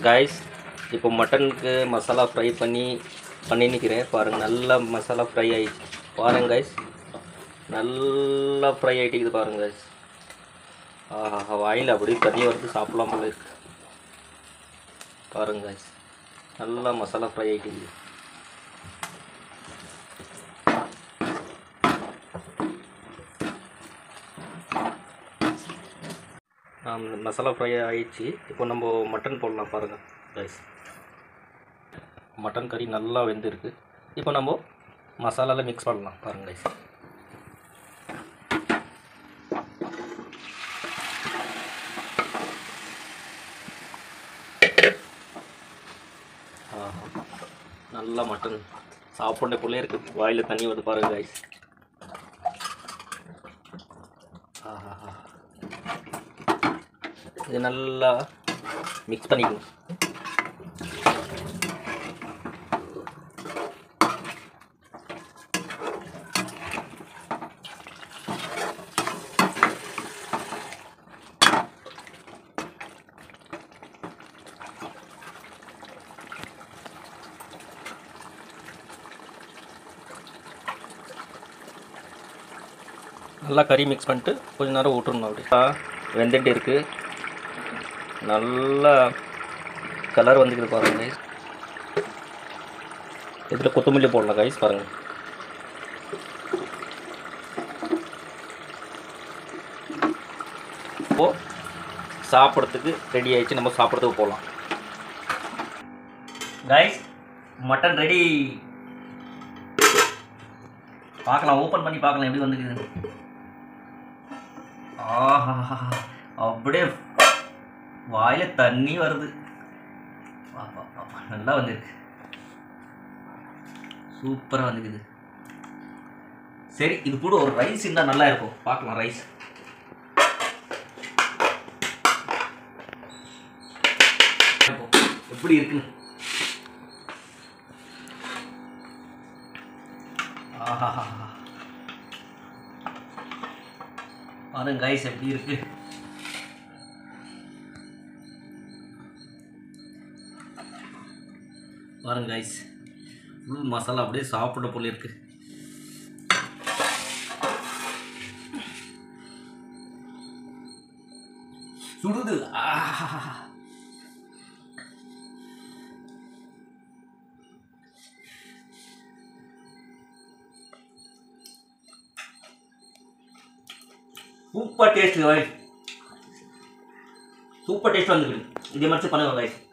Guys இப்போ மட்டனுக்கு masala fry பண்ணி பண்ணி நிற்கிறேன் பாருங்கள் நல்லா மசாலா ஃப்ரை ஆயிடுச்சு பாருங்க காய்ஸ் நல்லா ஃப்ரை ஆகிட்டு பாருங்க காய்ஸ் ஆஹா வாயில் அப்படியே தண்ணி வருது சாப்பிடலாம் போல இருக்கு பாருங்க காய்ஸ் நல்லா மசாலா ஃப்ரை ஆகிட்டு மசாலா ஃப்ரை ஆயிடுச்சு இப்போ நம்ம மட்டன் போடலாம் பாருங்கள் ரைஸ் மட்டன் கறி நல்லா வெந்திருக்கு இப்போ நம்ம மசாலாவில் மிக்ஸ் பண்ணலாம் பாருங்கள் ரைஸ் நல்லா மட்டன் சாப்பிட்ற போலே இருக்குது வாயில் தண்ணி வருது பாருங்க ரைஸ் ஆஹா இது நல்லா மிக்ஸ் பண்ணிக்கணும் நல்லா கறி மிக்ஸ் பண்ணிட்டு கொஞ்ச நேரம் விட்டுறணும் அப்படி வெந்துட்டு இருக்குது நல்லா கலர் வந்துக்குது பாருங்க கைஸ் இதில் கொத்தமல்லி போடலாம் கைஸ் பாருங்கள் இப்போது சாப்பிட்றதுக்கு ரெடி ஆயிடுச்சு நம்ம சாப்பிட்றதுக்கு போகலாம் கைஸ் மட்டன் ரெடி பார்க்கலாம் ஓப்பன் பண்ணி பார்க்கலாம் எப்படி வந்துக்குது ஆஹா அப்படியே வாயில தண்ணி வருது வா, வா, வா, வா. நல்லா வந்திருக்கு சூப்பராக வந்துக்குது சரி இது கூட ஒரு ரைஸ் இருந்தால் நல்லா இருக்கும் பார்க்கலாம் ரைஸ் எப்படி இருக்குன்னு ஆஹா பாருங்க கைஸ் எப்படி இருக்கு பாருங்க கைஸ் ஃபுல் மசாலா அப்படியே சாப்பிட போல இருக்கு சுடுது ஆஹா super taste guys super taste வந்துருக்கு இதே மாதிரி பண்ணுங்க கைஸ்